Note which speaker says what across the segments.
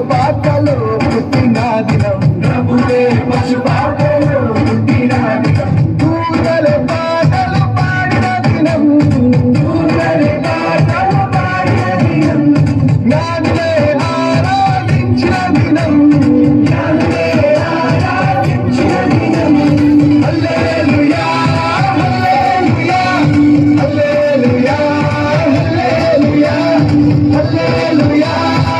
Speaker 1: పశుపాకలో పుట్టిన దినం
Speaker 2: ప్రభువే పశుపాకలో పుట్టిన దినం
Speaker 1: దూతలు పాటలు పాడిన దినం
Speaker 2: దూతలు పాటలు పాడిన దినం
Speaker 1: జ్ఞానులే ఆరాధించిన దినం
Speaker 2: జ్ఞానులే ఆరాధించిన దినం
Speaker 1: hallelujah hallelujah hallelujah hallelujah hallelujah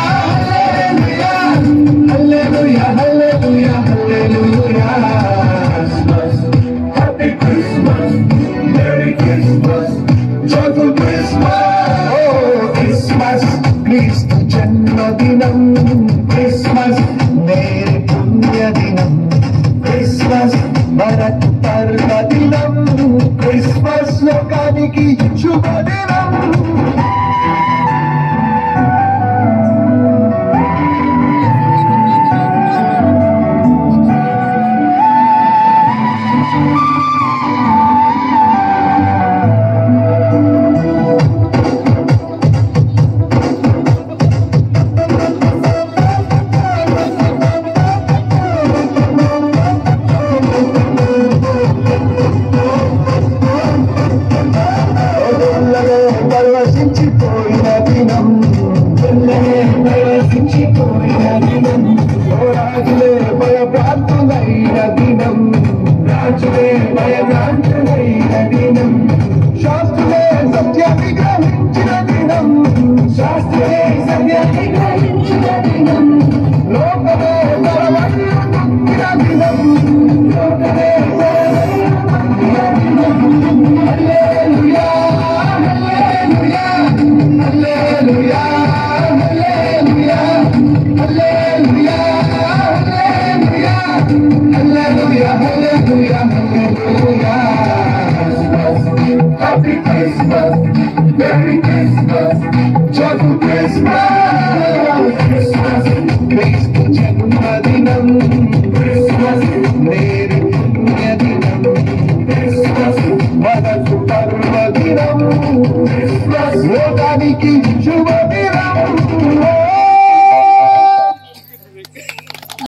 Speaker 1: hallelujah hallelujah hallelujah
Speaker 2: Happy Christmas, Merry Christmas, Joyful Christmas.
Speaker 1: ఓ క్రిస్మస్ క్రీస్తు జన్మదినం క్రిస్మస్ మేరీ పుణ్యదినం క్రిస్మస్ మనకు పర్వదినం క్రిస్మస్ లోకానికి శుభదినం రోజులలో పరవశించిపోయిన దినం
Speaker 2: పిల్లలే పరవశించిపోయిన దినం
Speaker 1: ఓ రాజులే భయభ్రాంతులైన దినం
Speaker 2: రాజులే భయభ్రాంతులైన దినం
Speaker 1: శాస్త్రులే సత్యాన్ని గ్రహించిన దినం
Speaker 2: శాస్త్రులే సత్యాన్ని గ్రహించిన దినం
Speaker 1: లోకమే తరవడి నొక్కిన దినం
Speaker 2: లోకమే తరవడిన దినం
Speaker 1: hallelujah hallelujah hallelujah hallelujah hallelujah hallelujah hallelujah hallelujah
Speaker 2: Happy Christmas, Merry Christmas, Joyful Christmas.